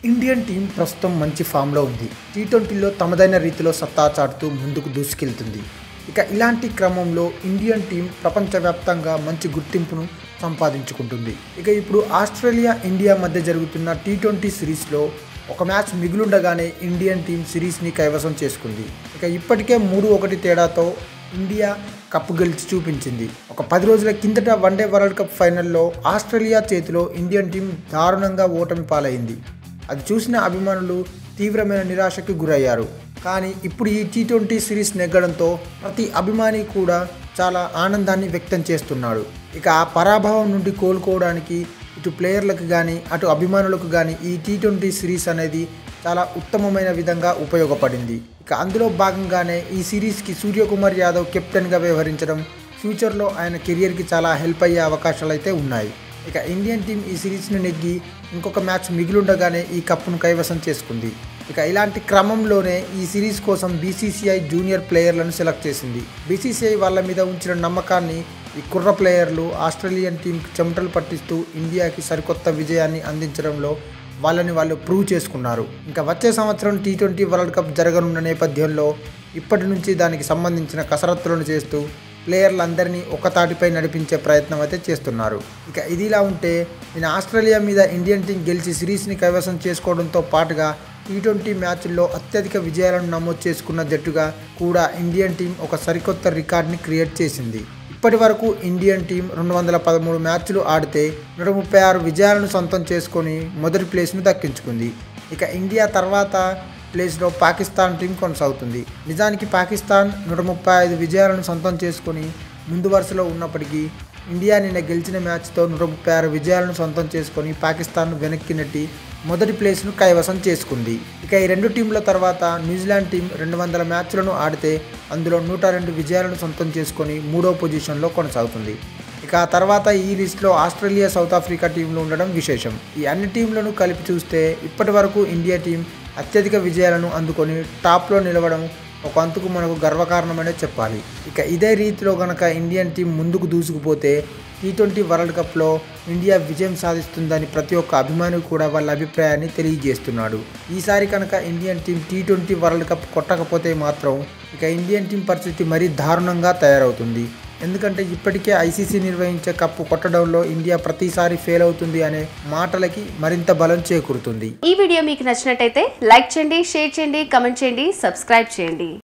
Indian team ప్రస్తుతం మంచి ఫామ్లో ఉంది టీ ట్వంటీలో తమదైన రీతిలో సత్తా చాటుతూ ముందుకు దూసుకెళ్తుంది ఇక ఇలాంటి క్రమంలో ఇండియన్ టీం ప్రపంచవ్యాప్తంగా మంచి గుర్తింపును సంపాదించుకుంటుంది ఇక ఇప్పుడు ఆస్ట్రేలియా ఇండియా మధ్య జరుగుతున్న టీ ట్వంటీ సిరీస్లో ఒక మ్యాచ్ మిగులుండగానే ఇండియన్ టీం సిరీస్ని కైవసం చేసుకుంది ఇక ఇప్పటికే మూడు ఒకటి తేడాతో ఇండియా కప్పు గెలిచి చూపించింది ఒక పది రోజుల కిందట వన్డే వరల్డ్ కప్ ఫైనల్లో ఆస్ట్రేలియా చేతిలో ఇండియన్ టీం దారుణంగా ఓటమి పాలైంది అది చూసిన అభిమానులు తీవ్రమైన నిరాశకు గురయ్యారు కానీ ఇప్పుడు ఈ టీ ట్వంటీ సిరీస్ నెగ్గడంతో ప్రతి అభిమాని కూడా చాలా ఆనందాన్ని వ్యక్తం చేస్తున్నాడు ఇక ఆ పరాభవం నుండి కోలుకోవడానికి ఇటు ప్లేయర్లకు కానీ అటు అభిమానులకు కానీ ఈ టీ ట్వంటీ సిరీస్ అనేది చాలా ఉత్తమమైన విధంగా ఉపయోగపడింది ఇక అందులో భాగంగానే ఈ సిరీస్కి సూర్యకుమార్ యాదవ్ కెప్టెన్గా వ్యవహరించడం ఫ్యూచర్లో ఆయన కెరియర్కి చాలా హెల్ప్ అయ్యే అవకాశాలు అయితే ఉన్నాయి ఇక ఇండియన్ టీం ఈ సిరీస్ని నెగ్గి ఇంకొక మ్యాచ్ మిగిలుండగానే ఈ కప్పును కైవసం చేసుకుంది ఇక ఇలాంటి క్రమంలోనే ఈ సిరీస్ కోసం బీసీసీఐ జూనియర్ ప్లేయర్లను సెలెక్ట్ చేసింది బీసీసీఐ వాళ్ళ మీద ఉంచిన నమ్మకాన్ని ఈ కుర్ర ప్లేయర్లు ఆస్ట్రేలియన్ టీంకి చెమటలు పట్టిస్తూ ఇండియాకి సరికొత్త విజయాన్ని అందించడంలో వాళ్ళని వాళ్ళు ప్రూవ్ చేసుకున్నారు ఇంకా వచ్చే సంవత్సరం టీ ట్వంటీ వరల్డ్ కప్ జరగనున్న నేపథ్యంలో ఇప్పటి నుంచి దానికి సంబంధించిన కసరత్తులను చేస్తూ ప్లేయర్లందరినీ ఒక తాటిపై నడిపించే ప్రయత్నం అయితే చేస్తున్నారు ఇక ఇదిలా ఉంటే నేను ఆస్ట్రేలియా మీద ఇండియన్ టీం గెలిచి సిరీస్ని కైవసం చేసుకోవడంతో పాటుగా టీ ట్వంటీ మ్యాచ్ల్లో అత్యధిక విజయాలను నమోదు చేసుకున్న జట్టుగా కూడా ఇండియన్ టీం ఒక సరికొత్త రికార్డ్ని క్రియేట్ చేసింది ఇప్పటి వరకు ఇండియన్ టీం రెండు వందల పదమూడు మ్యాచ్లు ఆడితే నూట ముప్పై ఆరు విజయాలను సొంతం చేసుకొని మొదటి ప్లేస్ను దక్కించుకుంది ఇక ఇండియా తర్వాత ప్లేస్లో పాకిస్తాన్ టీం కొనసాగుతుంది నిజానికి పాకిస్తాన్ నూట ముప్పై ఐదు విజయాలను సొంతం చేసుకొని ముందు వరుసలో ఉన్నప్పటికీ ఇండియా నిన్న గెలిచిన మ్యాచ్తో నూట ముప్పై ఆరు విజయాలను సొంతం చేసుకొని పాకిస్తాన్ను వెనక్కి నెట్టి మొదటి ప్లేస్ను కైవసం చేసుకుంది ఇక ఈ రెండు టీంల తర్వాత న్యూజిలాండ్ టీం రెండు వందల మ్యాచ్లను ఆడితే అందులో నూట రెండు విజయాలను సొంతం చేసుకొని మూడో పొజిషన్లో కొనసాగుతుంది ఇక ఆ తర్వాత ఈ లిస్ట్లో ఆస్ట్రేలియా సౌత్ ఆఫ్రికా టీంలు ఉండడం విశేషం ఈ అన్ని టీంలను కలిపి చూస్తే ఇప్పటి వరకు ఇండియా టీం అత్యధిక విజయాలను అందుకొని టాప్లో నిలవడం ఒక అంతుకు మనకు గర్వకారణమనే చెప్పాలి ఇక ఇదే రీతిలో కనుక ఇండియన్ టీం ముందుకు దూసుకుపోతే టీ ట్వంటీ వరల్డ్ కప్లో ఇండియా విజయం సాధిస్తుందని ప్రతి ఒక్క అభిమాని కూడా వాళ్ళ అభిప్రాయాన్ని తెలియజేస్తున్నాడు ఈసారి కనుక Indian team T twenty world cup కొట్టకపోతే మాత్రం ఇక ఇండియన్ టీం పరిస్థితి మరీ దారుణంగా తయారవుతుంది ఎందుకంటే ఇప్పటికే ఐసీసీ నిర్వహించే కప్పు కొట్టడంలో ఇండియా ప్రతిసారి ఫెయిల్ అవుతుంది అనే మాటలకి మరింత బలం చేకూరుతుంది ఈ వీడియో మీకు నచ్చినట్టయితే లైక్ చేయండి షేర్ చేయండి కమెంట్ చేయండి సబ్స్క్రైబ్ చేయండి